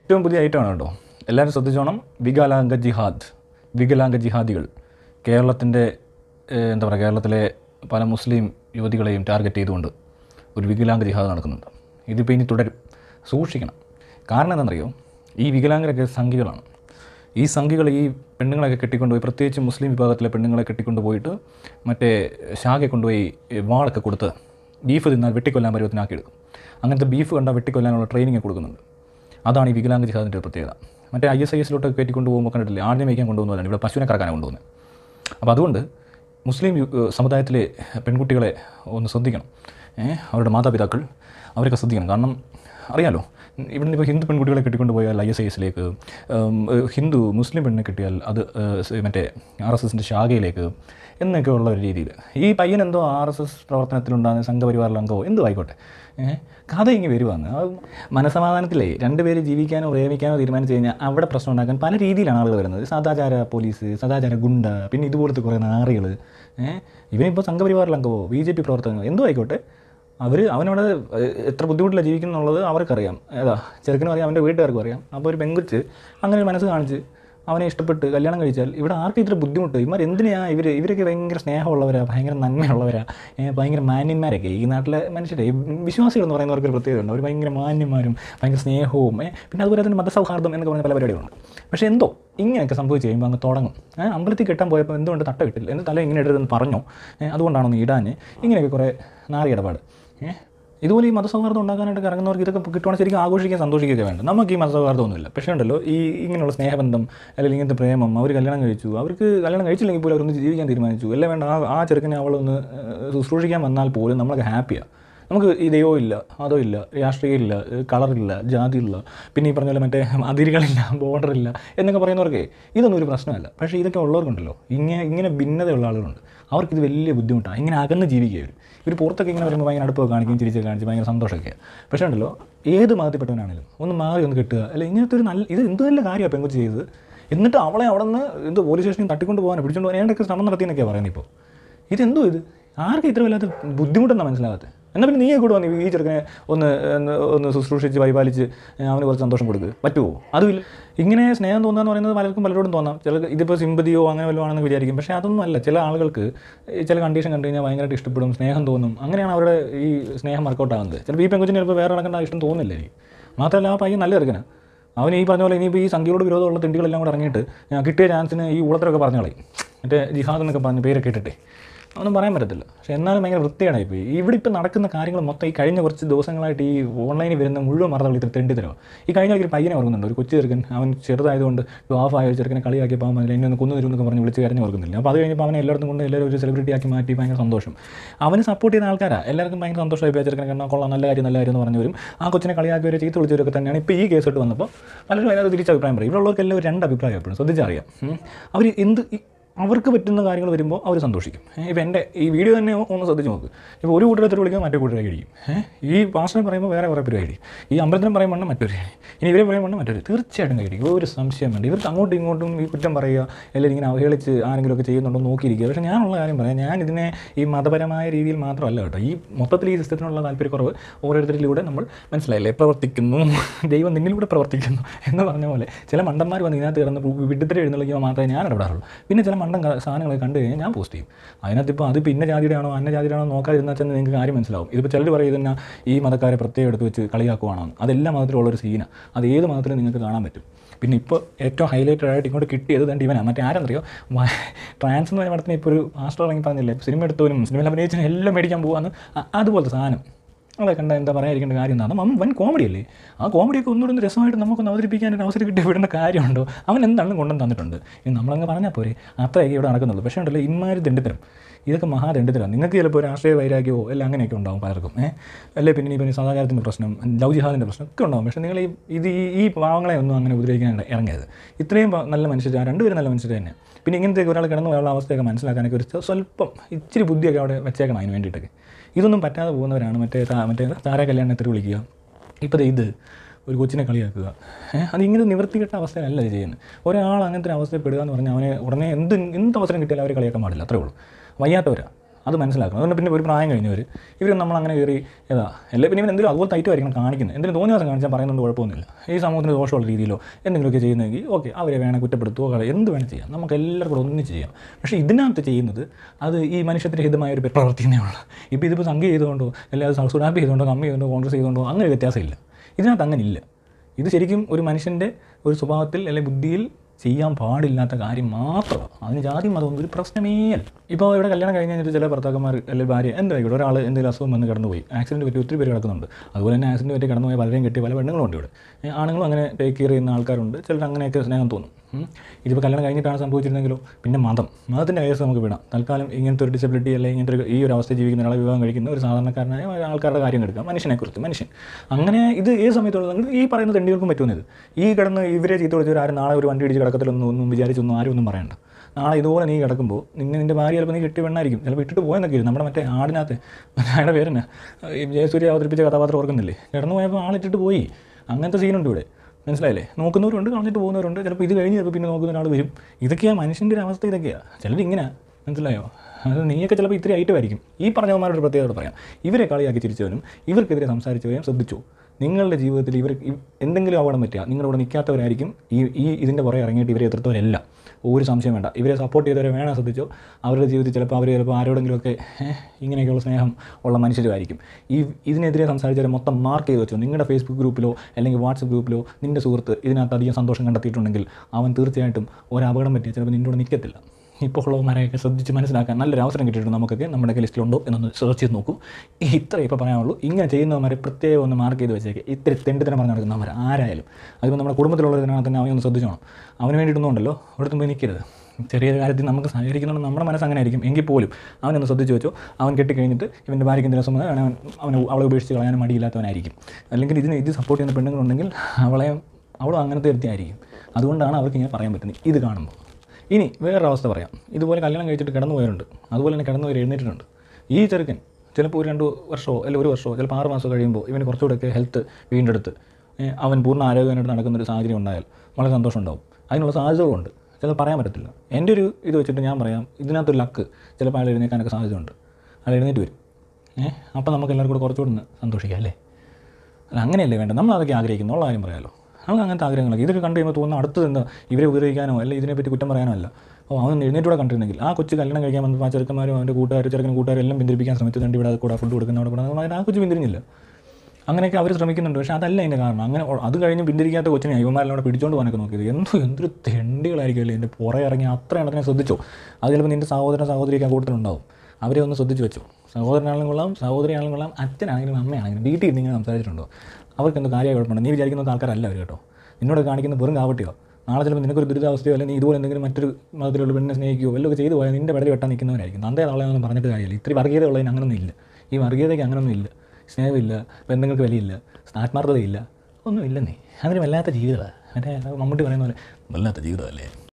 ഏറ്റവും പുതിയ ഐറ്റമാണ് കേട്ടോ എല്ലാവരും ശ്രദ്ധിച്ചോണം വികലാംഗ ജിഹാദ് വികലാംഗ ജിഹാദികൾ കേരളത്തിൻ്റെ ഏഹ്, എന്താ പറയുക കേരളത്തിലെ പല മുസ്ലിം യുവതികളെയും ടാർഗറ്റ് ചെയ്തുകൊണ്ട് ഒരു വികലാംഗ ജിഹാദ് നടക്കുന്നുണ്ട് ഇതിപ്പോൾ ഇനി തുടരും സൂക്ഷിക്കണം കാരണം എന്താണെന്നറിയോ ഈ വികലാംഗരൊക്കെ സംഖ്യകളാണ് ഈ സംഖ്യകൾ ഈ പെണ്ണുങ്ങളെയൊക്കെ കെട്ടിക്കൊണ്ടുപോയി പ്രത്യേകിച്ച് മുസ്ലിം വിഭാഗത്തിലെ പെണ്ണുങ്ങളെ കെട്ടിക്കൊണ്ട് പോയിട്ട് മറ്റേ ശാഖയെ കൊണ്ടുപോയി ഏഹ്, വാളൊക്കെ കൊടുത്ത് ബീഫ് തിന്നാൽ വെട്ടിക്കൊല്ലാൻ പരുവത്തിനാക്കി എടുക്കും അങ്ങനത്തെ ബീഫ് കണ്ടാൽ വെട്ടിക്കൊല്ലാനുള്ള ട്രെയിനിങ് കൊടുക്കുന്നുണ്ട് അതാണ് ഈ വികലാംഗ ജിഹാദിൻ്റെ ഒരു പ്രത്യേകത മറ്റേ ഐ എസ് ഐ എസിലോട്ട് കയറ്റിക്കൊണ്ട് പോകുമ്പോൾ കണ്ടിട്ടില്ലേ ആടിനെ മേയ്ക്കാൻ കൊണ്ടുപോകുന്നതാണ് ഇവിടെ പശുവിനെ കറക്കാനാണ് കൊണ്ടുപോകുന്നത് അപ്പോൾ അതുകൊണ്ട് മുസ്ലിം യു- ഏഹ് സമുദായത്തിലെ പെൺകുട്ടികളെ ഒന്ന് ശ്രദ്ധിക്കണം ഏഹ് അവരുടെ മാതാപിതാക്കൾ അവരൊക്കെ ശ്രദ്ധിക്കണം കാരണം അറിയാലോ ഇവിടെ ഇപ്പോൾ ഹിന്ദു പെൺകുട്ടികളെ കെട്ടിക്കൊണ്ട് പോയാൽ ഐ എസ് ഐ എസിലേക്ക് ഹിന്ദു മുസ്ലിം പെണ്ണിനെ കിട്ടിയാൽ അത് ഏഹ്, സ് മറ്റേ ആർ എസ് എസിൻ്റെ ശാഖയിലേക്ക് എന്നൊക്കെ ഉള്ള ഒരു രീതിയിൽ ഈ പയ്യൻ എന്തോ ആർ എസ് എസ് പ്രവർത്തനത്തിലുണ്ടാകുന്ന സംഘപരിവാറിൽ അംഗമോ എന്തോ ആയിക്കോട്ടെ ഏഹ് കഥ ഇങ്ങനെ വരുവാന്ന് ആ മനസമാധാനത്തിലേ രണ്ടുപേര് ജീവിക്കാനോ പ്രേമിക്കാനോ തീരുമാനിച്ചു കഴിഞ്ഞാൽ അവിടെ പ്രശ്നം ഉണ്ടാക്കാൻ പല രീതിയിലാണ് ആളുകൾ വരുന്നത് സദാചാര പോലീസ് സദാചാര ഗുണ്ട പിന്നെ ഇതുപോലത്തെ കുറേ നാറികൾ ഏഹ് ഇവനിപ്പോൾ സംഘപരിവാറിൽ അംഗമോ ബി ജെ പി പ്രവർത്തകനോ എന്തോ ആയിക്കോട്ടെ അവർ അവനവിടെ ഏഹ്, എത്ര ബുദ്ധിമുട്ടില്ല ജീവിക്കുന്നു എന്നുള്ളത് അവർക്കറിയാം ഏതാ ചെറുക്കനും അറിയാം അവൻ്റെ വീട്ടുകാർക്കും അറിയാം അപ്പോൾ ഒരു പെങ്കുച്ച് അങ്ങനെ ഒരു മനസ്സ് കാണിച്ച് അവനെ ഇഷ്ടപ്പെട്ട് കല്യാണം കഴിച്ചാൽ ഇവിടെ ആർക്കും ഇത്ര ബുദ്ധിമുട്ട് ഇവർ എന്തിനാ ഇവർ ഇവരൊക്കെ ഭയങ്കര സ്നേഹമുള്ളവരാ ഭയങ്കര നന്മയുള്ളവരാ ഏഹ്, ഭയങ്കര മാന്യന്മാരൊക്കെ ഈ നാട്ടിലെ മനുഷ്യരെ ഈ വിശ്വാസികൾ എന്ന് പറയുന്നവർക്ക് ഒരു പ്രത്യേകതയുണ്ട് അവർ ഭയങ്കര മാന്യന്മാരും ഭയങ്കര സ്നേഹവും ഏഹ്, പിന്നെ അതുപോലെ തന്നെ മതസൗഹാർദ്ദം എന്നൊക്കെ പറഞ്ഞ പല പരിപാടികളുണ്ട് പക്ഷേ എന്തോ ഇങ്ങനെയൊക്കെ സംഭവിച്ച് കഴിയുമ്പോൾ അങ്ങ് തുടങ്ങും ഏഹ്, അമ്പലത്തിൽ കെട്ടാൻ പോയപ്പോൾ എന്തുകൊണ്ട് തട്ട കിട്ടില്ല എൻ്റെ തല ഇങ്ങനെ ഇടരുതെന്ന് പറഞ്ഞോ ഏഹ്, അതുകൊണ്ടാണോ നീ ഇടാൻ ഇങ്ങനെയൊക്കെ കുറേ നാറി ഇടപാട് ഏഹ് ഇതുപോലെ ഈ മതസൗഹാർദ്ദം ഉണ്ടാക്കാനായിട്ട് ഇറങ്ങുന്നവർക്ക് ഇതൊക്കെ കിട്ടുവാണെങ്കിൽ ശരിക്കും ആഘോഷിക്കാൻ സന്തോഷിക്കുകയൊക്കെ വേണ്ട നമുക്ക് ഈ മതസൗഹാർദ്ദമൊന്നുമില്ല പക്ഷേ ഉണ്ടല്ലോ ഈ ഇങ്ങനെയുള്ള സ്നേഹബന്ധം അല്ലെങ്കിൽ ഇങ്ങനത്തെ പ്രേമം അവർ കല്യാണം കഴിച്ചു അവർക്ക് കല്യാണം കഴിച്ചില്ലെങ്കിൽ പോലും അവരൊന്ന് ജീവിക്കാൻ തീരുമാനിച്ചു അല്ല വേണ്ട ആ ആ ചെറുക്കനെ അവളൊന്ന് ഏഹ്, ശുശ്രൂഷിക്കാൻ വന്നാൽ പോലും നമ്മളൊക്കെ ഹാപ്പിയാണ് നമുക്ക് ഈ ദൈവവും ഇല്ല അതോ ഇല്ല രാഷ്ട്രീയമില്ല ഏഹ്, കളറില്ല ജാതിയില്ല പിന്നെ ഈ പറഞ്ഞ പോലെ മറ്റേ അതിരുകളില്ല ബോർഡറില്ല എന്നൊക്കെ പറയുന്നവർക്ക് ഇതൊന്നും ഒരു പ്രശ്നമല്ല പക്ഷേ ഇതൊക്കെ ഉള്ളവർക്കുണ്ടല്ലോ ഇങ്ങനെ ഇങ്ങനെ ഭിന്നതയുള്ള ആളുകളുണ്ട് അവർക്കിത് വലിയ ബുദ്ധിമുട്ടാണ് ഇങ്ങനെ അകന്ന് ജീവിക്കുക ഇവർ ഇവർ പുറത്തൊക്കെ ഇങ്ങനെ വരുമ്പോൾ ഭയങ്കര അടുപ്പൊക്കെ കാണിക്കും ചിരിച്ചൊക്കെ കാണിച്ച് ഭയങ്കര സന്തോഷമൊക്കെയാണ് പക്ഷേ ഉണ്ടല്ലോ ഏത് മതത്തിൽപ്പെട്ടവനാണെങ്കിലും ഒന്ന് മാറി ഒന്ന് കിട്ടുക അല്ല ഇങ്ങനത്തെ ഒരു നല്ല ഇത് എന്ത് നല്ല കാര്യമാണ് പെങ്കുച്ച് ചെയ്തത് എന്നിട്ട് അവളെ അവിടെ നിന്ന് എന്തോ പോലീസ് സ്റ്റേഷനിൽ തട്ടിക്കൊണ്ട് പോകാൻ പിടിച്ചുകൊണ്ട് പോകാൻ ഏതൊക്കെ ശ്രമം നടത്തിയെന്നൊക്കെയാണ് പറയുന്നത് ഇപ്പോൾ ഇതെന്തോ ഇത് ആർക്കും ഇത്ര വല്ലാത്ത ബുദ്ധിമുട്ടെന്നാണ് മനസ്സിലാകാത്തത് എന്നാൽ പിന്നെ നീയെ കൂടെ വന്ന് ഈ ചെറുക്കനെ ഒന്ന് ഒന്ന് ഒന്ന് ശുശ്രൂഷിച്ച് പരിപാലിച്ച് അവന് കുറച്ച് സന്തോഷം കൊടുക്കുക പറ്റുമോ അതുമില്ല ഇങ്ങനെ സ്നേഹം തോന്നുക പറയുന്നത് പലർക്കും പലരോടും തോന്നാം ചില ഇതിപ്പോൾ സിമ്പതിയോ അങ്ങനെ വല്ലതും ആണെന്ന് വിചാരിക്കും പക്ഷേ അതൊന്നും അല്ല ചില ആളുകൾക്ക് ഈ ചില കണ്ടീഷൻ കണ്ടു കഴിഞ്ഞാൽ ഭയങ്കരമായിട്ട് ഇഷ്ടപ്പെടും സ്നേഹം തോന്നും അങ്ങനെയാണ് അവരുടെ ഈ സ്നേഹം വർക്കൗട്ട് ആകുന്നത് ചിലപ്പോൾ ഈ പെങ്കുച്ചിന് ചിലപ്പോൾ വേറെ നടക്കേണ്ട ഇഷ്ടം തോന്നില്ല എനിക്ക് മാത്രമല്ല ആ പയ്യൻ നല്ല ചെറുക്കനാണ് അവൻ ഈ പറഞ്ഞ പോലെ ഇനിയിപ്പോൾ ഈ സംഖ്യയോട് വിരോധമുള്ള തിണ്ടികളെല്ലാം കൂടെ ഇറങ്ങിയിട്ട് ഞാൻ കിട്ടിയ ചാൻസിന് ഈ ഊളത്തിലൊക്കെ പറഞ്ഞു കളയും മറ്റേ ജിഹാദ് എന്നൊക്കെ പറഞ്ഞ് പേരൊക്കെ ഇട്ടിട്ട് ഒന്നും പറയാൻ പറ്റത്തില്ല പക്ഷേ എന്നാലും ഭയങ്കര വൃത്തികേടായി പോയി ഇവിടെ ഇപ്പോൾ നടക്കുന്ന കാര്യങ്ങൾ മൊത്തം ഈ കഴിഞ്ഞ കുറച്ച് ദിവസങ്ങളായിട്ട് ഈ ഓൺലൈനിൽ വരുന്ന മുഴുവൻ മറന്നുകൾ ഇത്ര തെണ്ടി തരുമോ ഈ കഴിഞ്ഞ ഒരു പയ്യനെ ഓർക്കുന്നുണ്ട് ഒരു കൊച്ചു ചെറുക്കൻ അവൻ ചെറുതായതുകൊണ്ട് ഓഫ് ആയ ഒരു ചെറുക്കനെ കളിയാക്കിയപ്പോൾ അവൻ എന്നെ ഒന്ന് കൊന്നു തരുമെന്നൊക്കെ പറഞ്ഞ് വിളിച്ച് കരഞ്ഞ് ഓർക്കുന്നില്ല അപ്പോൾ അത് കഴിഞ്ഞപ്പോൾ അവനെ എല്ലായിടത്തും കൊണ്ട് എല്ലാവരും ഒരു സെലിബ്രിറ്റി ആക്കി മാറ്റി ഭയങ്കര സന്തോഷം അവന് സപ്പോർട്ട് ചെയ്യുന്ന ആൾക്കാരാണ് എല്ലാവർക്കും ഭയങ്കര സന്തോഷമായി പോയി ആ ചെറുക്കനെ കണ്ടാൽ കൊള്ളാം നല്ല കാര്യം നല്ല കാര്യം എന്ന് പറഞ്ഞവരും ആ കൊച്ചിനെ കളിയാക്കിയവരെ ചീത്ത വിളിച്ചവരൊക്കെ തന്നെയാണ് ഇപ്പോൾ ഈ കേസ് ഇട്ട് വന്നപ്പോൾ പലരും അതിനകത്ത് തിരിച്ച അഭിപ്രായം പറയും ഇവിടെ ഉള്ളവർക്ക് എല്ലാവരും രണ്ട് അഭിപ്രായം എപ്പോഴും ശ്രദ്ധിച്ചറിയാം അവർ എന്ത് ഈ- അവർക്ക് പറ്റുന്ന കാര്യങ്ങൾ വരുമ്പോൾ അവർ സന്തോഷിക്കും ഇപ്പോൾ എൻ്റെ ഈ വീഡിയോ തന്നെ ഒന്ന് ശ്രദ്ധിച്ച് നോക്ക് ഇപ്പോൾ ഒരു കൂട്ടരെ തെറി വിളിക്കാൻ മറ്റേ കൂട്ടരെ കഴിയും ഈ പാസ്റ്ററെ പറയുമ്പോൾ വേറെ കുറേ പേര് കഴിയും ഈ അമ്പലത്തിനും പറയുമ്പോൾ മറ്റൊരു ഇനി ഇവരെ പറയുമ്പോൾ മറ്റൊരു തീർച്ചയായിട്ടും കഴിക്കും ഒരു സംശയം വേണ്ട ഇവർക്ക് അങ്ങോട്ടും ഇങ്ങോട്ടും ഈ കുറ്റം പറയുക അല്ലെങ്കിൽ ഇങ്ങനെ അവഹേളിച്ച് ആരെങ്കിലുമൊക്കെ ചെയ്യുന്നുണ്ടോ എന്ന് നോക്കിയിരിക്കുക പക്ഷേ ഞാനുള്ള കാര്യം പറയാം ഞാൻ ഇതിനെ ഈ മതപരമായ രീതിയിൽ മാത്രമല്ല കേട്ടോ ഈ മൊത്തത്തിൽ ഈ സിസ്റ്റത്തിനുള്ള താല്പര്യക്കുറവ് ഓരോരുത്തരിലൂടെ നമ്മൾ മനസ്സിലായില്ലേ പ്രവർത്തിക്കുന്നു ദൈവം നിന്നിലൂടെ പ്രവർത്തിക്കുന്നു എന്ന് പറഞ്ഞ പോലെ ചില മണ്ടന്മാർ വന്ന് ഇതിനകത്ത് കിടന്ന് വിഡിത്തരം എഴുന്നള്ളിക്കുമ്പോൾ മാത്രമേ ഞാൻ ഇടപെടാറുള്ളൂ പിന്നെ ചില മണ്ടൻ ക- സാധനങ്ങളൊക്കെ കണ്ടു കഴിഞ്ഞാൽ ഞാൻ പോസ്റ്റ് ചെയ്യും അതിനകത്ത് ഇപ്പോൾ അത് പിന്നെ ജാതിയുടെ ആണോ അന്ന ജാതിയുടെ ആണോ നോക്കാതിരുന്നാൽ തന്നെ നിങ്ങൾക്ക് കാര്യം മനസ്സിലാവും ഇതിപ്പോൾ ചിലർ പറയും ഇതെന്നാ ഈ മതക്കാരെ പ്രത്യേകം എടുത്ത് വെച്ച് കളിയാക്കുവാണോ എന്ന്. അതെല്ലാ മതത്തിലുള്ളൊരു സീനാണ് അത് ഏത് മതത്തിലും നിങ്ങൾക്ക് കാണാൻ പറ്റും പിന്നെ ഇപ്പോൾ ഏറ്റവും ഹൈലൈറ്റഡ് ആയിട്ട് ഇങ്ങോട്ട് കിട്ടിയത് തന്നെ ഇവനാണ് മറ്റേ ആരെന്നറിയോ വ- ട്രാൻസ് എന്ന് പറഞ്ഞ പടത്തിന് ഇപ്പോൾ ഒരു മാസ്റ്റർ ഇറങ്ങി പറഞ്ഞില്ലേ സിനിമ എടുത്തവനും സിനിമയിൽ അഭിനയിച്ചതിനും എല്ലാം മേടിക്കാൻ പോകാന്ന് അ- അതുപോലത്തെ സാധനം അതെ കണ്ട എന്താ പറയാതിരിക്കേണ്ട കാര്യം എന്താണ് അവൻ വൻ കോമഡി അല്ലേ ആ കോമഡിയൊക്കെ ഒന്നുകൂടെ ഒന്ന് രസമായിട്ട് നമുക്കൊന്ന് അവതരിപ്പിക്കാൻ ഒരു അവസരം കിട്ടി വിടേണ്ട കാര്യമുണ്ടോ അവൻ എന്താണെന്ന് കൊണ്ടുവന്ന് തന്നിട്ടുണ്ട് ഇനി നമ്മളങ്ങ് പറഞ്ഞാൽ പോരെ അത്രയൊക്കെ ഇവിടെ നടക്കുന്നുള്ളൂ പക്ഷേ ഉണ്ടല്ലോ ഇമാര് തെണ്ടിത്തരം ഇതൊക്കെ മഹാദണ്ഡിതരാണ് നിങ്ങൾക്ക് ചിലപ്പോൾ രാഷ്ട്രീയ വൈരാഗ്യമോ എല്ലാം അങ്ങനെയൊക്കെ ഉണ്ടാവും പലർക്കും ഏഹ് അല്ലേ പിന്നെ ഇനി സദാചാരത്തിൻ്റെ പ്രശ്നം ലവ് ജിഹാദിൻ്റെ പ്രശ്നം ഒക്കെ ഉണ്ടാവും പക്ഷേ നിങ്ങൾ ഈ ഇത് ഈ ഈ പാവങ്ങളെ ഒന്നും അങ്ങനെ ഉപദ്രവിക്കാൻ ഇറങ്ങരുത് ഇത്രയും പ- നല്ല മനുഷ്യർ രണ്ടുപേരും നല്ല മനുഷ്യർ തന്നെ പിന്നെ ഇങ്ങനത്തെ ഒരാൾ കിടന്നു പോയുള്ള അവസ്ഥയൊക്കെ മനസ്സിലാക്കാനൊക്കെ ഒരു സ്വല്പം ഇച്ചിരി ബുദ്ധിയൊക്കെ അവിടെ വെച്ചേക്കണം അതിന് വേണ്ടിയിട്ടൊക്കെ ഇതൊന്നും പറ്റാതെ പോകുന്നവരാണ് മറ്റേ താ- മറ്റേ താര കല്യാണത്തിൽ വിളിക്കുക ഇപ്പോൾ ദേ ഇത് ഒരു കൊച്ചിനെ കളിയാക്കുക ഏഹ് അത് ഇങ്ങനെ നിവർത്തികെട്ട അവസ്ഥയിലല്ല ഇത് ചെയ്യുന്നത് ഒരാൾ അങ്ങനത്തെ ഒരു അവസ്ഥയിൽ പെടുക എന്ന് പറഞ്ഞാൽ അവനെ ഉടനെ എന്ത് എന്ത് അവസരം കിട്ടിയാലും അവരെ കളിയാക്കാൻ പാടില്ല അത്രേ ഉള്ളൂ വയ്യാത്തവരാ അത് മനസ്സിലാക്കണം അതുകൊണ്ട് പിന്നെ ഒരു പ്രായം കഴിഞ്ഞവർ ഇവർ നമ്മൾ അങ്ങനെ കയറി ഏതാ അല്ലെ പിന്നെ ഇവൻ എന്തെങ്കിലും അതുപോലെ തൈറ്റുമായിരിക്കണം കാണിക്കുന്നത് എന്തെങ്കിലും തോന്നിയ ദിവസം കാണിച്ചാൽ പറയുന്നുണ്ട് കുഴപ്പമൊന്നുമില്ല ഈ സമൂഹത്തിന് ദോഷമുള്ള രീതിയിലോ എന്തെങ്കിലുമൊക്കെ ചെയ്യുന്നെങ്കിൽ ഓക്കെ അവരെ വേണേൽ കുറ്റപ്പെടുത്തുകയോ കള എന്ത് വേണം ചെയ്യാം നമുക്ക് എല്ലാവർക്കും കൂടെ ഒന്നിച്ച് ചെയ്യാം പക്ഷേ ഇതിനകത്ത് ചെയ്യുന്നത് അത് ഈ മനുഷ്യത്തിന് ഹിതമായ ഒരു പ്രവൃത്തി തന്നെയുള്ളൂ ഇപ്പോൾ ഇതിപ്പോൾ സംഘ ചെയ്തുകൊണ്ടോ അല്ലെങ്കിൽ അത് സുഡാപ്പ് ചെയ്തുകൊണ്ടോ കമ്മി ചെയ്തുകൊണ്ടോ കോൺഗ്രസ് ചെയ്തുകൊണ്ടോ അങ്ങനെ ഒരു വ്യത്യാസമില്ല ഇതിനകത്ത് അങ്ങനെ ഇല്ല ഇത് ശരിക്കും ഒരു മനുഷ്യൻ്റെ ഒരു സ്വഭാവത്തിൽ അല്ലെങ്കിൽ ബുദ്ധിയിൽ ചെയ്യാൻ പാടില്ലാത്ത കാര്യം മാത്രമാണ് അതിന് ജാതി മതം ഒരു പ്രശ്നമേ അല്ല ഇപ്പോൾ ഇവിടെ കല്യാണം കഴിഞ്ഞ് കഴിഞ്ഞിട്ട് ചില ഭർത്താക്കന്മാർ അല്ലെങ്കിൽ ഭാര്യ എന്തായിക്കോട്ടെ ഒരാൾ എന്തെങ്കിലും അസുഖം വന്ന് കടന്നുപോയി ആക്സിഡൻറ്റ് പറ്റി ഒത്തിരി പേര് കിടക്കുന്നുണ്ട് അതുപോലെ തന്നെ ആക്സിഡൻറ്റ് പറ്റി കടന്നുപോയ പലരെയും കിട്ടിയ പല പെണ്ണുങ്ങളും ഉണ്ട് ഇവിടെ ഏ, ആണുങ്ങളും അങ്ങനെ ടേക്ക് കെയർ ചെയ്യുന്ന ആൾക്കാരുണ്ട് ചിലർ അങ്ങനെയൊക്കെ സ്നേഹം തോന്നും ഉം. ഇതിപ്പോൾ കല്യാണം കഴിഞ്ഞിട്ടാണ് സംഭവിച്ചിരുന്നെങ്കിലോ പിന്നെ മതം മതത്തിൻ്റെ കേസ് നമുക്ക് വിടാം തൽക്കാലം ഇങ്ങനത്തെ ഒരു ഡിസബിലിറ്റി അല്ലെങ്കിൽ ഇങ്ങനത്തെ ഒരു ഈ ഒരു അവസ്ഥ ജീവിക്കുന്ന ഒരാളെ വിവാഹം കഴിക്കുന്ന ഒരു സാധാരണക്കാരനായ ആൾക്കാരുടെ കാര്യം എടുക്കാം മനുഷ്യനെക്കുറിച്ച് മനുഷ്യൻ അങ്ങനെ ഇത് ഏത് സമയത്തുള്ള നിങ്ങൾ ഈ പറയുന്ന തെണ്ടികൾക്കും പറ്റുന്നത് ഈ കിടന്ന് ഇവരെ ചീത്ത വിളിച്ചവർ ആരും നാളെ ഒരു വണ്ടി ഇടിച്ച് കിടക്കത്തിലൊന്നും ഒന്നും വിചാരിച്ചൊന്നും ആരും ഒന്നും പറയണ്ട നാളെ ഇതുപോലെ നീ കിടക്കുമ്പോൾ നിന്നെ നിൻ്റെ ഭാര്യ ചിലപ്പോൾ നീ കെട്ടി പെണ്ണായിരിക്കും ചിലപ്പോൾ ഇട്ടിട്ട് പോയെന്നൊക്കെ ഇരിക്കും നമ്മുടെ മറ്റേ ആടിനകത്ത് അയാളുടെ പേരെന്നെ ഈ ജയസൂര്യ അവതരിപ്പിച്ച കഥാപാത്രം ഓർക്കുന്നില്ലേ കിടന്നു പോയപ്പോൾ ആളിട്ടിട്ട് പോയി അങ്ങനത്തെ സീനുണ്ട് ഇവിടെ മനസ്സിലായില്ലേ നോക്കുന്നവരുണ്ട് കളഞ്ഞിട്ട് പോകുന്നവരുണ്ട് ചിലപ്പോൾ ഇത് കഴിഞ്ഞ് ചിലപ്പോൾ പിന്നെ നോക്കുന്ന ഒരാൾ വരും ഇതൊക്കെയാണ് മനുഷ്യൻ്റെ ഒരു അവസ്ഥ ഇതൊക്കെയാണ് ചിലർ ഇങ്ങനെ മനസ്സിലായോ അത് നീയൊക്കെ ചിലപ്പോൾ ഇത്തിരി ഐറ്റമായിരിക്കും ഈ പറഞ്ഞവന്മാരുടെ പ്രത്യേകത പറയാം ഇവരെ കളിയാക്കി ചിരിച്ചവനും ഇവർക്കെതിരെ സംസാരിച്ചവരെയും ശ്രദ്ധിച്ചു നിങ്ങളുടെ ജീവിതത്തിൽ ഇവർ ഇ- എന്തെങ്കിലും അപകടം പറ്റുക നിങ്ങളിവിടെ നിൽക്കാത്തവരായിരിക്കും ഈ ഈ ഇതിൻ്റെ പുറകെ ഇറങ്ങിയിട്ട് ഇവരെ എതിർത്തവരെല്ലാം ഒരു സംശയം വേണ്ട ഇവരെ സപ്പോർട്ട് ചെയ്തവരെ വേണം ശ്രദ്ധിച്ചോ അവരുടെ ജീവിതത്തിൽ ചിലപ്പോൾ അവർ ചിലപ്പോൾ ആരോടെങ്കിലുമൊക്കെ ഏഹ്, ഇങ്ങനെയൊക്കെയുള്ള സ്നേഹം ഉള്ള മനുഷ്യരുമായിരിക്കും ഈ ഇതിനെതിരെ സംസാരിച്ചവരെ മൊത്തം മാർക്ക് ചെയ്ത് വെച്ചോ നിങ്ങളുടെ ഫേസ്ബുക്ക് ഗ്രൂപ്പിലോ അല്ലെങ്കിൽ വാട്സപ്പ് ഗ്രൂപ്പിലോ നിൻ്റെ സുഹൃത്ത് ഇതിനകത്ത് അധികം സന്തോഷം കണ്ടെത്തിയിട്ടുണ്ടെങ്കിൽ അവൻ തീർച്ചയായിട്ടും ഒരു അപകടം പറ്റിയാൽ ചിലപ്പോൾ നിന്നോട് നിൽക്കത്തില്ല ഇപ്പോൾ ഉള്ളവന്മാരെയൊക്കെ ശ്രദ്ധിച്ച് മനസ്സിലാക്കാൻ നല്ലൊരു അവസരം കിട്ടിയിട്ടുണ്ട് നമുക്കൊക്കെ നമ്മുടെ ലിസ്റ്റിലുണ്ടോ എന്നൊന്ന് സെർച്ച് ചെയ്ത് നോക്കും ഇത്രയും ഇപ്പോൾ പറയാനുള്ളൂ ഇങ്ങനെ ചെയ്യുന്നവന്മാരെ പ്രത്യേകം ഒന്ന് മാർക്ക് ചെയ്ത് വെച്ചേക്ക് ഇത്തിരി തെണ്ടിത്തരം പറഞ്ഞ് നടക്കുന്നവന്മാർ ആരായാലും അതിപ്പോൾ നമ്മുടെ കുടുംബത്തിലുള്ളതിനാണ് തന്നെ അവനൊന്ന് ശ്രദ്ധിച്ചോണം അവന് വേണ്ടിയിട്ടൊന്നുണ്ടല്ലോ അവിടെ പോയി നിൽക്കരുത് ചെറിയ കാര്യത്തിൽ നമുക്ക് സഹകരിക്കുന്നുണ്ട് നമ്മുടെ മനസ്സ് അങ്ങനെ ആയിരിക്കും എങ്കിൽ പോലും അവനൊന്ന് ശ്രദ്ധിച്ച് വെച്ചോ അവൻ കെട്ടിക്കഴിഞ്ഞിട്ട് ഇവൻ്റെ ഭാര്യയ്ക്ക് എന്തെങ്കിലും അസുഖം വന്നാൽ അവൻ അവനെ അവളെ ഉപേക്ഷിച്ച് കളയാൻ മടിയില്ലാത്തവനായിരിക്കും അല്ലെങ്കിൽ ഇതിന് ഇത് സപ്പോർട്ട് ചെയ്യുന്ന പെണ്ണുങ്ങളുണ്ടെങ്കിൽ അവളെ അവളും അങ്ങനത്തെ വ്യക്തിയായിരിക്കും അതുകൊണ്ടാണ് അവർക്ക് ഇങ്ങനെ പറയാൻ പറ്റുന്നത് ഇത് കാണുമ്പോൾ ഇനി വേറൊരു അവസ്ഥ പറയാം ഇതുപോലെ കല്യാണം കഴിച്ചിട്ട് കിടന്നു പോയവരുണ്ട് അതുപോലെ തന്നെ കിടന്നു പോയി എഴുന്നേറ്റിട്ടുണ്ട് ഈ ചെറുക്കൻ ചിലപ്പോൾ ഒരു രണ്ട് വർഷമോ അല്ലെങ്കിൽ ഒരു വർഷമോ ചിലപ്പോൾ ആറ് മാസം കഴിയുമ്പോൾ ഇവന് കുറച്ചുകൂടെയൊക്കെ ഹെൽത്ത് വീണ്ടെടുത്ത് ഏ, അവൻ പൂർണ്ണ ആരോഗ്യമായിട്ട് നടക്കുന്ന ഒരു സാഹചര്യം ഉണ്ടായാൽ വളരെ സന്തോഷം ഉണ്ടാവും അതിനുള്ള സാധ്യതകളുണ്ട് ചിലപ്പോൾ പറയാൻ പറ്റത്തില്ല എൻ്റെ ഒരു ഇത് വെച്ചിട്ട് ഞാൻ പറയാം ഇതിനകത്തൊരു ലക്ക് ചിലപ്പോൾ അയാൾ എഴുന്നേക്കാനൊക്കെ സാധ്യതയുണ്ട് അയാൾ എഴുന്നേറ്റ് വരും ഏഹ് അപ്പോൾ നമുക്ക് എല്ലാവർക്കും കൂടെ കുറച്ചുകൂടെ ഒന്ന് സന്തോഷിക്കാം അല്ലേ അല്ല അങ്ങനെയല്ലേ വേണ്ട നമ്മൾ അതൊക്കെ ആഗ്രഹിക്കുന്നു ഉള്ള കാര്യം പറയാമല്ലോ നമുക്ക് അങ്ങനത്തെ ആഗ്രഹങ്ങളൊക്കെ ഇതൊക്കെ കണ്ടു കഴിയുമ്പോൾ തോന്നുന്ന അടുത്തത് എന്താ ഇവരെ ഉപദ്രവിക്കാനോ അല്ലെങ്കിൽ ഇതിനെപ്പറ്റി കുറ്റം പറയാനോ അല്ല ഓ അവൻ എഴുന്നേറ്റൂടെ കണ്ടിരുന്നെങ്കിൽ ആ കൊച്ചു കല്യാണം കഴിക്കാൻ വന്നപ്പോൾ ആ ചെറുക്കന്മാരും അവൻ്റെ കൂട്ടുകാരും ചെറുക്കൻ കൂട്ടുകാരും എല്ലാം പിന്തിരിപ്പിക്കാൻ ശ്രമിച്ചു രണ്ട് ഇവിടെ കൂടെ ഫുഡ് കൊടുക്കുന്ന അവിടെ കൂടെ ആ കൊച്ചു പിന്തിരിഞ്ഞില്ല അങ്ങനെയൊക്കെ അവർ ശ്രമിക്കുന്നുണ്ട് പക്ഷേ അതല്ല അതിൻ്റെ കാരണം അങ്ങനെ ഒ- അത് കഴിഞ്ഞ് പിന്തിരിക്കാത്ത കൊച്ചിനെ ഇവന്മാരെല്ലാം അവിടെ പിടിച്ചോണ്ട് പോകാനൊക്കെ നോക്കിയത് എന്തോ എന്തൊരു തെണ്ടികളായിരിക്കും അല്ലേ എൻ്റെ പുറകെ ഇറങ്ങി അത്ര എണ്ണത്തിനെ ശ്രദ്ധിച്ചോ അത് ചിലപ്പോൾ നിൻ്റെ സഹോദരൻ സഹോദരിയൊക്കെ ആ കൂട്ടത്തിലുണ്ടാവും അവരെ ഒന്ന് ശ്രദ്ധിച്ച് വെച്ചോ സഹോദരനാണെങ്കിലും കൊള്ളാം സഹോദരിയാണെങ്കിലും കൊള്ളാം അച്ഛനാണെങ്കിലും അമ്മയാണെങ്കിലും വീട്ടിൽ ഇരുന്ന് ഇങ്ങനെ സംസാരിച്ചിട്ടുണ്ടോ അവർക്ക് എന്തോ കാര്യമായി കുഴപ്പമുണ്ട് നീ വിചാരിക്കുന്ന ആൾക്കാരല്ല അവർ കേട്ടോ നിന്നോട് കാണിക്കുന്ന വെറും കാവട്ടിയോ നാളെ ചിലപ്പോൾ നിനക്കൊരു ദുരിതാവസ്ഥയോ അല്ലെങ്കിൽ നീ ഇതുപോലെ എന്തെങ്കിലും മറ്റൊരു മതത്തിലുള്ള പെണ്ണിനെ സ്നേഹിക്കുകയോ വല്ലതൊക്കെ ചെയ്തു പോയാൽ നിൻ്റെ വിടൽ വെട്ടാൻ നിൽക്കുന്നവരായിരിക്കും നന്ദേ നാളെയൊന്നും പറഞ്ഞിട്ട് കാര്യമില്ല ഇത്തിരി വർഗീയത ഉള്ളതിന് അങ്ങനൊന്നും ഇല്ല ഈ വർഗീയതയ്ക്ക് അങ്ങനൊന്നും ഇല്ല സ്നേഹമില്ല ബന്ധങ്ങൾക്ക് വിലയില്ല ആത്മാർത്ഥതയില്ല ഒന്നും ഇല്ലെന്നേ അതൊരു വല്ലാത്ത ജീവിതമാണ് മറ്റേ മമ്മൂട്ടി പറയുന്ന പോലെ വല്ലാത്ത ജീവിതമല്ലേ